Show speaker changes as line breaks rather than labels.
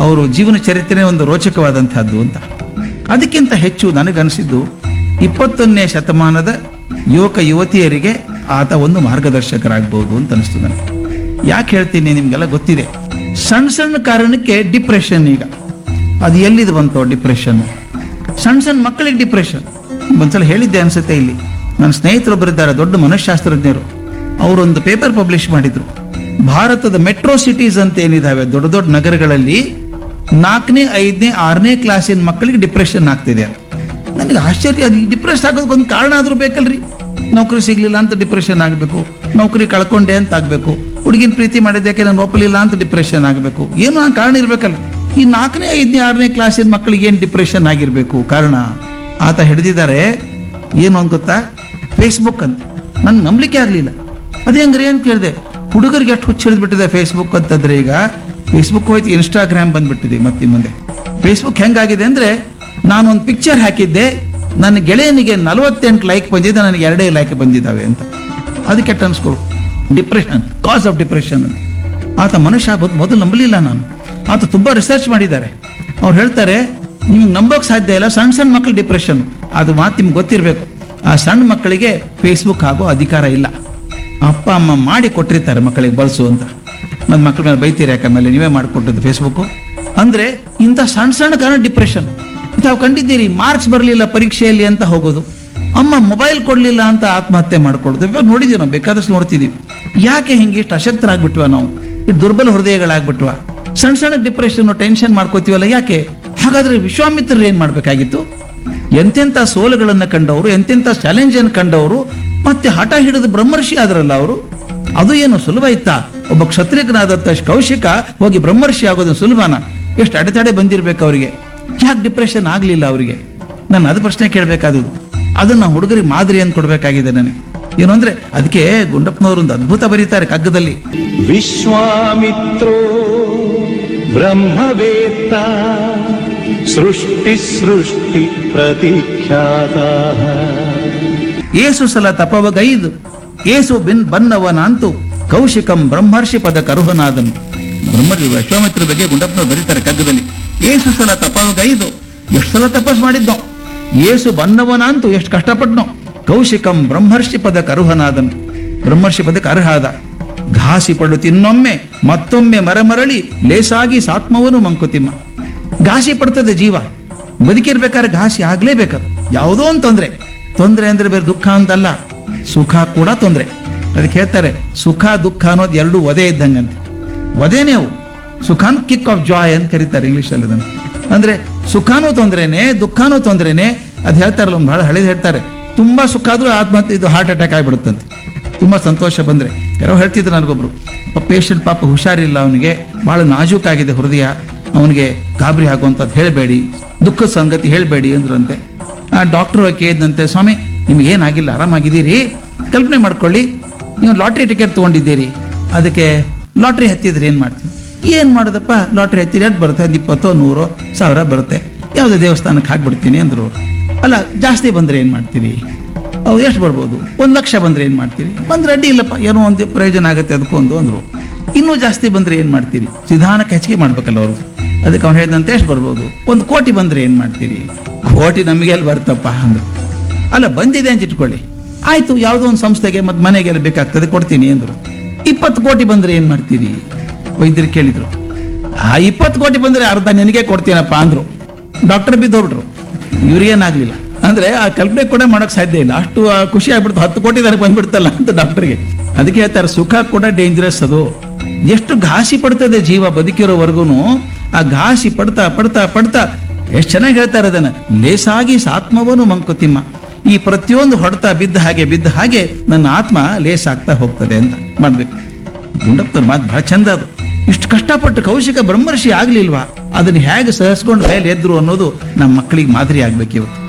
ಅವರು ಜೀವನ ಚರಿತ್ರೆ ಒಂದು ರೋಚಕವಾದಂತಹದ್ದು ಅಂತ ಅದಕ್ಕಿಂತ ಹೆಚ್ಚು ನನಗನ್ಸಿದ್ದು ಇಪ್ಪತ್ತೊಂದನೇ ಶತಮಾನದ ಯುವಕ ಯುವತಿಯರಿಗೆ ಆತ ಒಂದು ಮಾರ್ಗದರ್ಶಕರಾಗಬಹುದು ಅಂತ ಅನಿಸ್ತು ನನಗೆ ಯಾಕೆ ಹೇಳ್ತೀನಿ ನಿಮ್ಗೆಲ್ಲ ಗೊತ್ತಿದೆ ಸಣ್ಣ ಸಣ್ಣ ಕಾರಣಕ್ಕೆ ಡಿಪ್ರೆಷನ್ ಈಗ ಅದು ಎಲ್ಲಿದು ಬಂತು ಡಿಪ್ರೆಷನ್ ಸಣ್ಣ ಸಣ್ಣ ಮಕ್ಕಳಿಗೆ ಡಿಪ್ರೆಷನ್ ಒಂದ್ಸಲ ಹೇಳಿದ್ದೆ ಅನ್ಸುತ್ತೆ ಇಲ್ಲಿ ನನ್ನ ಸ್ನೇಹಿತರೊಬ್ಬರಿದ್ದಾರೆ ದೊಡ್ಡ ಮನಃಶಾಸ್ತ್ರಜ್ಞರು ಅವರೊಂದು ಪೇಪರ್ ಪಬ್ಲಿಷ್ ಮಾಡಿದ್ರು ಭಾರತದ ಮೆಟ್ರೋ ಸಿಟೀಸ್ ಅಂತ ಏನಿದಾವೆ ದೊಡ್ಡ ದೊಡ್ಡ ನಗರಗಳಲ್ಲಿ ನಾಲ್ಕನೇ ಐದನೇ ಆರನೇ ಕ್ಲಾಸಿನ ಮಕ್ಕಳಿಗೆ ಡಿಪ್ರೆಷನ್ ಆಗ್ತಿದೆ ಅಂತ ನನಗೆ ಆಶ್ಚರ್ಯ ಅದು ಡಿಪ್ರೆಸ್ ಆಗೋದಕ್ಕೆ ಒಂದು ಕಾರಣ ಆದ್ರೂ ಬೇಕಲ್ರಿ ನೌಕರಿ ಸಿಗ್ಲಿಲ್ಲ ಅಂತ ಡಿಪ್ರೆಷನ್ ಆಗಬೇಕು ನೌಕರಿ ಕಳ್ಕೊಂಡೆ ಅಂತ ಆಗ್ಬೇಕು ಹುಡುಗಿನ ಪ್ರೀತಿ ಮಾಡಿದ್ದಕ್ಕೆ ನಾನು ಒಪ್ಪಲಿಲ್ಲ ಅಂತ ಡಿಪ್ರೆಷನ್ ಆಗಬೇಕು ಏನೋ ಆ ಕಾರಣ ಇರ್ಬೇಕಲ್ಲ ಈ ನಾಲ್ಕನೇ ಐದನೇ ಆರನೇ ಕ್ಲಾಸಿನ ಮಕ್ಕಳಿಗೆ ಏನು ಡಿಪ್ರೆಷನ್ ಆಗಿರ್ಬೇಕು ಕಾರಣ ಆತ ಹಿಡಿದಿದ್ದಾರೆ ಏನು ಅಂತ ಗೊತ್ತಾ ಫೇಸ್ಬುಕ್ ಅಂತ ನನ್ ನಂಬಲಿಕ್ಕೆ ಆಗ್ಲಿಲ್ಲ ಅದೇ ಹಂಗ್ರಿ ಅಂತ ಕೇಳಿದೆ ಹುಡುಗರಿಗೆ ಎಷ್ಟು ಹುಚ್ಚ ಹಿಡಿದ್ಬಿಟ್ಟಿದೆ ಫೇಸ್ಬುಕ್ ಅಂತಂದ್ರೆ ಈಗ ಫೇಸ್ಬುಕ್ ಹೋಯ್ತು ಇನ್ಸ್ಟಾಗ್ರಾಮ್ ಬಂದ್ಬಿಟ್ಟಿದೆ ಮತ್ತೆ ಮುಂದೆ ಫೇಸ್ಬುಕ್ ಹೆಂಗಾಗಿದೆ ಅಂದ್ರೆ ನಾನು ಒಂದು ಪಿಕ್ಚರ್ ಹಾಕಿದ್ದೆ ನನ್ನ ಗೆಳೆಯನಿಗೆ ನಲವತ್ತೆಂಟು ಲೈಕ್ ಬಂದಿದೆ ನನಗೆ ಎರಡೇ ಲೈಕ್ ಬಂದಿದ್ದಾವೆ ಅಂತ ಅದಕ್ಕೆ ಕೆಟ್ಟ ಅನ್ಸ್ಕೊಳು ಡಿಪ್ರೆಷನ್ ಕಾಸ್ ಆಫ್ ಡಿಪ್ರೆಷನ್ ಅಂತ ಆತ ಮನುಷ್ಯ ಬದ್- ಮೊದಲು ನಂಬಲಿಲ್ಲ ನಾನು ಆತ ತುಂಬಾ ರಿಸರ್ಚ್ ಮಾಡಿದ್ದಾರೆ ಅವ್ರು ಹೇಳ್ತಾರೆ ನಿಮ್ಗೆ ನಂಬೋಕ್ ಸಾಧ್ಯ ಇಲ್ಲ ಸಣ್ಣ ಸಣ್ಣ ಮಕ್ಕಳು ಡಿಪ್ರೆಷನ್ ಅದು ಮಾತು ನಿಮ್ಗೆ ಗೊತ್ತಿರಬೇಕು ಆ ಸಣ್ಣ ಮಕ್ಕಳಿಗೆ ಫೇಸ್ಬುಕ್ ಆಗೋ ಅಧಿಕಾರ ಇಲ್ಲ ಅಪ್ಪ ಅಮ್ಮ ಮಾಡಿ ಕೊಟ್ಟಿರ್ತಾರೆ ಮಕ್ಕಳಿಗೆ ಬಳಸು ಅಂತ ನನ್ನ ಮಕ್ಕಳ ಮೇಲೆ ಬೈತೀರಿ ಯಾಕಂದ್ರೆ ನೀವೇ ಮಾಡಿಕೊಟ್ಟದ್ದು ಫೇಸ್ಬುಕ್ ಅಂದ್ರೆ ಇಂಥ ಸಣ್ಣ ಸಣ್ಣ ಕಾರಣ ಡಿಪ್ರೆಷನ್ ತಾವು ಕಂಡಿದ್ದೀರಿ ಮಾರ್ಕ್ಸ್ ಬರಲಿಲ್ಲ ಪರೀಕ್ಷೆಯಲ್ಲಿ ಅಂತ ಹೋಗೋದು ಅಮ್ಮ ಮೊಬೈಲ್ ಕೊಡ್ಲಿಲ್ಲ ಅಂತ ಆತ್ಮಹತ್ಯೆ ಮಾಡ್ಕೊಳ್ಳೋದು ಇವಾಗ ನೋಡಿದೀವಿ ನಾವು ಬೇಕಾದಷ್ಟು ನೋಡ್ತಿದೀವಿ ಯಾಕೆ ಹಿಂಗೆ ಇಷ್ಟು ಅಶಕ್ತರಾಗ್ಬಿಟ್ವ ನಾವು ಇಷ್ಟು ದುರ್ಬಲ ಹೃದಯಗಳಾಗ್ಬಿಟ್ವ ಸಣ್ಣ ಸಣ್ಣ ಡಿಪ್ರೆಷನ್ ಟೆನ್ಷನ್ ಮಾಡ್ಕೋತೀವಲ್ಲ ಯಾಕೆ ಹಾಗಾದ್ರೆ ವಿಶ್ವಾಮಿತ್ರರು ಏನ್ ಮಾಡ್ಬೇಕಾಗಿತ್ತು ಎಂತೆಂಥ ಸೋಲುಗಳನ್ನ ಕಂಡವರು ಎಂತೆಂಥ ಚಾಲೆಂಜ್ ಅನ್ನು ಕಂಡವರು ಮತ್ತೆ ಹಠ ಹಿಡಿದು ಬ್ರಹ್ಮರ್ಷಿ ಆದ್ರಲ್ಲ ಅವರು ಅದು ಏನು ಸುಲಭ ಇತ್ತಾ ಒಬ್ಬ ಕ್ಷತ್ರಿಯನಾದಂತ ಕೌಶಿಕ ಹೋಗಿ ಬ್ರಹ್ಮರ್ಷಿ ಆಗೋದು ಸುಲಭನ ಎಷ್ಟು ಅಡೆತಡೆ ಬಂದಿರ್ಬೇಕು ಅವರಿಗೆ ಯಾಕೆ ಡಿಪ್ರೆಷನ್ ಆಗ್ಲಿಲ್ಲ ಅವರಿಗೆ ನಾನು ಅದು ಪ್ರಶ್ನೆ ಕೇಳಬೇಕಾದದು ಅದನ್ನ ಹುಡುಗರಿಗೆ ಮಾದರಿ ಅಂತ ಕೊಡ್ಬೇಕಾಗಿದೆ ನನಗೆ ಏನು ಅಂದ್ರೆ ಅದಕ್ಕೆ ಗುಂಡಪ್ಪನವರು ಒಂದು ಅದ್ಭುತ ಬರೀತಾರೆ ಕಗ್ಗದಲ್ಲಿ
विश्वामित्रो ब्रह्मवेत्ता सृष्टिसृष्टि प्रतीख्याताः
ಏಸು ಸಲ ತಪವಗೈದು ಏಸು ಬಿನ್ ಬನ್ನವನಾಂತು ಕೌಶಿಕಂ ಬ್ರಹ್ಮರ್ಷಿ ಪದ ಕರುಹನಾದನು ಬ್ರಹ್ಮರ್ಷಿ ವಿಶ್ವಾಮಿತ್ರ ಬಗ್ಗೆ ಗುಂಡಪ್ಪನವರು ಬರೀತಾರೆ ಕಗ್ಗದಲ್ಲಿ ಏಸು ಸಲ ತಪವಗೈದು ಎಷ್ಟು ಸಲ ತಪಸ್ ಮಾಡಿದ್ನೋ ಏಸು ಬನ್ನವನಾಂತು ಎಷ್ಟು ಕಷ್ಟಪಟ್ನೋ ಕೌಶಿಕಂ ಬ್ರಹ್ಮರ್ಷಿ ಪದ ಕರುಹನಾದನು ಬ್ರಹ್ಮರ್ಷಿ ಪದಕ್ಕೆ ಅರ್ಹಾದ ಘಾಸಿ ಪಡು ತಿನ್ನೊಮ್ಮೆ ಮತ್ತೊಮ್ಮೆ ಮರಮರಳಿ ಲೇಸಾಗಿ ಸಾತ್ಮವನು ಮಂಕುತಿಮ್ಮ ಘಾಸಿ ಪಡ್ತದೆ ಜೀವ ಬದುಕಿರ್ಬೇಕಾದ್ರೆ ಘಾಸಿ ಆಗ್ಲೇಬೇಕದು ಯಾವುದೋ ಒಂದು ತೊಂದ್ರೆ ತೊಂದ್ರೆ ಅಂದ್ರೆ ಬೇರೆ ದುಃಖ ಅಂತಲ್ಲ ಸುಖ ಕೂಡ ತೊಂದ್ರೆ ಅದಕ್ಕೆ ಹೇಳ್ತಾರೆ ಸುಖ ದುಃಖ ಅನ್ನೋದು ಎರಡು ಒದೆ ಇದ್ದಂಗಂತೆ ಒದೇನೆ ಅವು ಸುಖಾನ್ ಕಿಕ್ ಆಫ್ ಜಾಯ್ ಅಂತ ಕರೀತಾರೆ ಇಂಗ್ಲಿಷ್ ಅಲ್ಲಿ ಅದನ್ನು ಅಂದ್ರೆ ಸುಖಾನೂ ತೊಂದ್ರೆನೆ ದುಃಖನೂ ತೊಂದ್ರೆನೆ ಅದ್ ಹೇಳ್ತಾರಲ್ಲ ಒಂದು ಬಹಳ ಹಳೇದು ಹೇಳ್ತಾರೆ ತುಂಬಾ ಸುಖ ಆದ್ರೂ ಆತ್ಮಹತ್ಯೆ ಇದು ಹಾರ್ಟ್ ಅಟ್ಯಾಕ್ ಆಗ್ಬಿಡುತ್ತಂತೆ ತುಂಬಾ ಸಂತೋಷ ಬಂದ್ರೆ ಯಾರೋ ಹೇಳ್ತಿದ್ರು ನನಗೊಬ್ರು ಪೇಷಂಟ್ ಪಾಪ ಹುಷಾರಿಲ್ಲ ಅವನಿಗೆ ಬಹಳ ನಾಜೂಕಾಗಿದೆ ಹೃದಯ ಅವನಿಗೆ ಗಾಬರಿ ಆಗುವಂಥದ್ದು ಹೇಳಬೇಡಿ ದುಃಖದ ಸಂಗತಿ ಹೇಳಬೇಡಿ ಅಂದ್ರಂತೆ ಆ ಡಾಕ್ಟರ್ ಕೇಳಿದಂತೆ ಸ್ವಾಮಿ ನಿಮ್ಗೆ ಏನಾಗಿಲ್ಲ ಆರಾಮಾಗಿದ್ದೀರಿ ಕಲ್ಪನೆ ಮಾಡ್ಕೊಳ್ಳಿ ನೀವು ಲಾಟ್ರಿ ಟಿಕೆಟ್ ತಗೊಂಡಿದ್ದೀರಿ ಅದಕ್ಕೆ ಲಾಟ್ರಿ ಹತ್ತಿದ್ರೆ ಏನ್ ಮಾಡ್ತೀವಿ ಏನ್ ಮಾಡೋದಪ್ಪ ಲಾಟ್ರಿ ಹತ್ತಿರ ಎಷ್ಟು ಬರುತ್ತೆ ಒಂದು ಇಪ್ಪತ್ತೋ ನೂರೋ ಸಾವಿರ ಬರುತ್ತೆ ಯಾವುದೇ ದೇವಸ್ಥಾನಕ್ಕೆ ಹಾಕ್ಬಿಡ್ತೀನಿ ಅಂದ್ರು ಅವ್ರು. ಅಲ್ಲ ಜಾಸ್ತಿ ಬಂದ್ರೆ ಏನ್ ಮಾಡ್ತೀರಿ ಅವು ಎಷ್ಟು ಬರ್ಬೋದು ಒಂದ್ ಲಕ್ಷ ಬಂದ್ರೆ ಏನ್ ಮಾಡ್ತೀರಿ ಬಂದ್ರೆ ಅಡ್ಡಿ ಇಲ್ಲಪ್ಪ ಏನೋ ಒಂದು ಪ್ರಯೋಜನ ಆಗುತ್ತೆ ಅದಕ್ಕೊಂದು ಅಂದ್ರು ಇನ್ನೂ ಜಾಸ್ತಿ ಬಂದ್ರೆ ಏನ್ ಮಾಡ್ತೀರಿ ನಿಧಾನಕ್ಕೆ ಹೆಚ್ಚಿಗೆ ಮಾಡ್ಬೇಕಲ್ಲ ಅವರು ಅದಕ್ಕೆ ಅವ್ನು ಹೇಳಿದಂತೆ ಎಷ್ಟು ಬರ್ಬೋದು ಒಂದು ಕೋಟಿ ಬಂದ್ರೆ ಏನ್ ಮಾಡ್ತೀರಿ ಕೋಟಿ ನಮಗೆ ಎಲ್ಲಿ ಬರ್ತಪ್ಪ ಅಂದ್ರು ಅಲ್ಲ ಬಂದಿದೆ ಅಂತ ಇಟ್ಕೊಳ್ಳಿ ಆಯ್ತು ಯಾವುದೋ ಒಂದು ಸಂಸ್ಥೆಗೆ ಮತ್ತೆ ಮನೆಗೆಲ್ಲ ಬೇಕಾಗ್ತದೆ ಕೊಡ್ತೀನಿ ಅಂದ್ರು ಇಪ್ಪತ್ತು ಕೋಟಿ ಬಂದ್ರೆ ಏನ್ ಮಾಡ್ತೀರಿ ವೈದ್ಯರು ಕೇಳಿದ್ರು ಆ ಇಪ್ಪತ್ತು ಕೋಟಿ ಬಂದ್ರೆ ಅರ್ಧ ನಿನಗೆ ಕೊಡ್ತೀನಪ್ಪ ಅಂದ್ರು ಡಾಕ್ಟರ್ ಬಿದ್ದೋಗ್ಬಿಟ್ರು ಇವ್ರಿಗೇನಾಗ್ಲಿಲ್ಲ ಅಂದ್ರೆ ಆ ಕಲ್ಪನೆ ಕೂಡ ಮಾಡಕ್ ಸಾಧ್ಯ ಇಲ್ಲ ಅಷ್ಟು ಆ, ಖುಷಿ ಆಗ್ಬಿಡ್ತು ಹತ್ತು ಕೋಟಿ ನನಗೆ ಬಂದ್ಬಿಡ್ತಲ್ಲ ಅಂತ ಡಾಕ್ಟರ್ಗೆ ಅದಕ್ಕೆ ಹೇಳ್ತಾರೆ ಸುಖ ಕೂಡ ಡೇಂಜರಸ್ ಅದು ಎಷ್ಟು ಘಾಸಿ ಪಡ್ತದೆ ಜೀವ ಬದುಕಿರೋವರೆಗೂ ಆ ಘಾಸಿ ಪಡ್ತಾ ಪಡ್ತಾ ಪಡ್ತಾ ಎಷ್ಟು ಚೆನ್ನಾಗಿ ಹೇಳ್ತಾರೆ ಅದನ್ನ ಲೇಸಾಗಿ ಸಾತ್ಮವನು ಮಂಕುತಿಮ್ಮ ಈ ಪ್ರತಿಯೊಂದು ಹೊಡೆತ ಬಿದ್ದ ಹಾಗೆ ಬಿದ್ದ ಹಾಗೆ ನನ್ನ ಆತ್ಮ ಲೇಸ್ ಆಗ್ತಾ ಹೋಗ್ತದೆ ಅಂತ ಮಾಡ್ಬೇಕು ಗುಂಡಪ್ಪನ ಮಾತು ಬಹಳ ಚಂದ ಅದು ಇಷ್ಟು ಕಷ್ಟಪಟ್ಟು ಕೌಶಿಕ ಬ್ರಹ್ಮರ್ಷಿ ಆಗ್ಲಿಲ್ವಾ ಅದನ್ನ ಹೇಗೆ ಸಹಿಸ್ಕೊಂಡು ಮೇಲೆ ಎದ್ರು ಅನ್ನೋದು ನಮ್ಮ ಮಕ್ಕಳಿಗೆ ಮಾದರಿ ಆಗ್ಬೇಕು ಇವತ್ತು